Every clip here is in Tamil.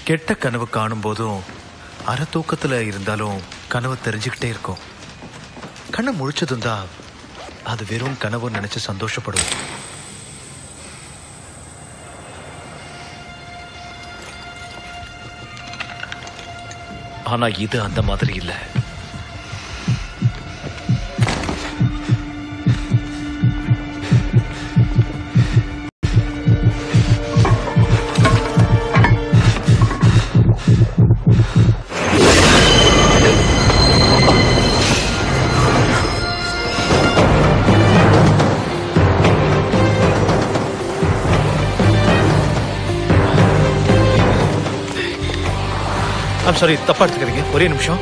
கெட்ட கனவு காணும் போதும் அரை தூக்கத்துல இருந்தாலும் கனவு தெரிஞ்சுக்கிட்டே இருக்கும் கண்ணை முழிச்சதும் தான் அது வெறும் கனவு நினைச்சு சந்தோஷப்படுவோம் ஆனா இது அந்த மாதிரி இல்ல ஐம் சாரி தப்பா எடுத்துக்கிறீங்க ஒரே நிமிஷம்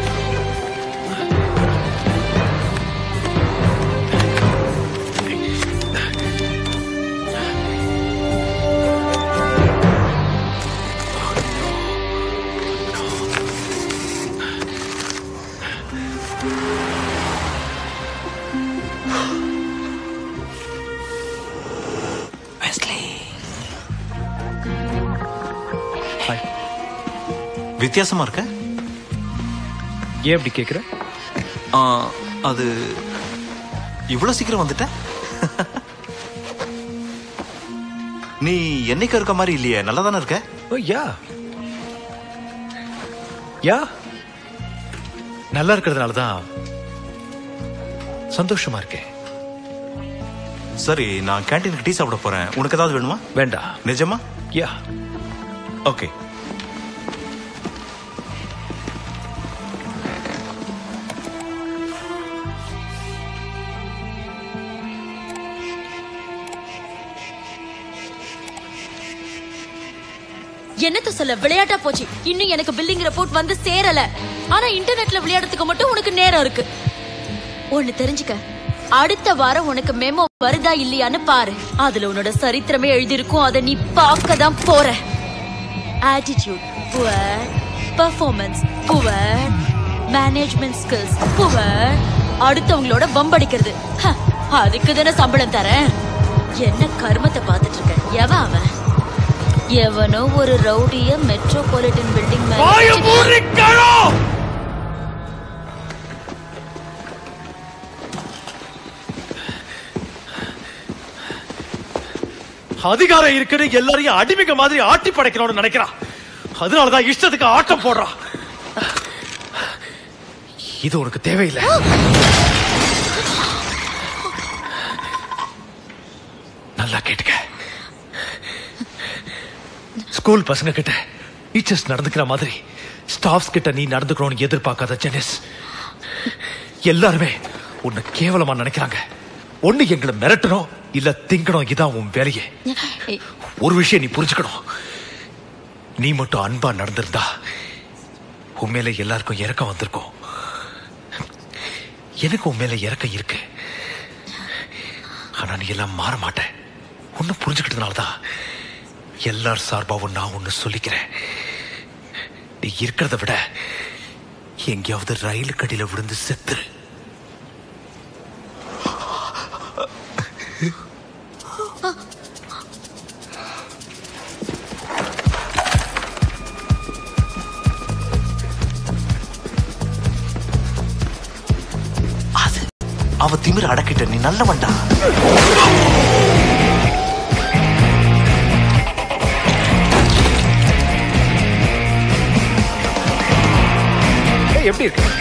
ஹாய் வித்தியாசமா இருக்க ஏன் அப்படி கேக்குற ஆ, அது இவ்வளவு சீக்கிரம் வந்துட்ட நீ என்னைக்கு இருக்க மாதிரி இல்லையே நல்லா தானே இருக்க ஓ யா யா நல்லா இருக்கிறதுனால தான் சந்தோஷமா இருக்கேன் சரி நான் கேண்டீனுக்கு டீ சாப்பிட போறேன் உனக்கு ஏதாவது வேணுமா வேண்டாம் நிஜமா யா ஓகே என்னத்த சொல்ல விளையாட்டா போச்சு இன்னும் எனக்கு பில்லிங் ரிப்போர்ட் வந்து சேரல ஆனா இன்டர்நெட்ல விளையாடுறதுக்கு மட்டும் உனக்கு நேரம் இருக்கு ஒண்ணு தெரிஞ்சுக்க அடுத்த வாரம் உனக்கு மெமோ வருதா இல்லையான்னு பாரு அதுல உன்னோட சரித்திரமே எழுதியிருக்கும் அதை நீ பார்க்க தான் போற attitude poor performance poor management skills poor அடுத்தவங்களோட பம்படிக்கிறது ஹ, அதுக்கு தானே சம்பளம் தரேன் என்ன கர்மத்தை பார்த்துட்டு இருக்க எவன் அவன் எவனோ ஒரு ரவுடிய மெட்ரோபாலிட்டன் பில்டிங் மேல அதிகாரம் இருக்குன்னு எல்லாரையும் அடிமைங்க மாதிரி ஆட்டி படைக்கணும்னு நினைக்கிறான் அதனாலதான் இஷ்டத்துக்கு ஆட்டம் போடுறான் இது உனக்கு தேவையில்லை நல்லா கேட்டுக்க ஸ்கூல் பசங்க கிட்ட டீச்சர்ஸ் நடந்துக்கிற மாதிரி ஸ்டாஃப்ஸ் கிட்ட நீ நடந்துக்கணும்னு எதிர்பார்க்காத ஜெனிஸ் எல்லாருமே உன்னை கேவலமா நினைக்கிறாங்க ஒண்ணு எங்களை மிரட்டணும் இல்ல திங்கணும் இதான் உன் வேலையே ஒரு விஷயம் நீ புரிஞ்சுக்கணும் நீ மட்டும் அன்பா நடந்திருந்தா உண்மையில எல்லாருக்கும் இறக்கம் வந்திருக்கும் எனக்கு உண்மையில இறக்கம் இருக்கு ஆனா நீ எல்லாம் மாற மாட்ட ஒன்னு புரிஞ்சுக்கிட்டதுனாலதான் எல்லார் சார்பாவும் நான் ஒன்னு சொல்லிக்கிறேன் நீ இருக்கிறத விட எங்கேயாவது ரயில் கடியில விழுந்து செத்துரு அது அவ திமிர அடக்கிட்ட நீ நல்லவன்டா ஏய், எப்படி இருக்கு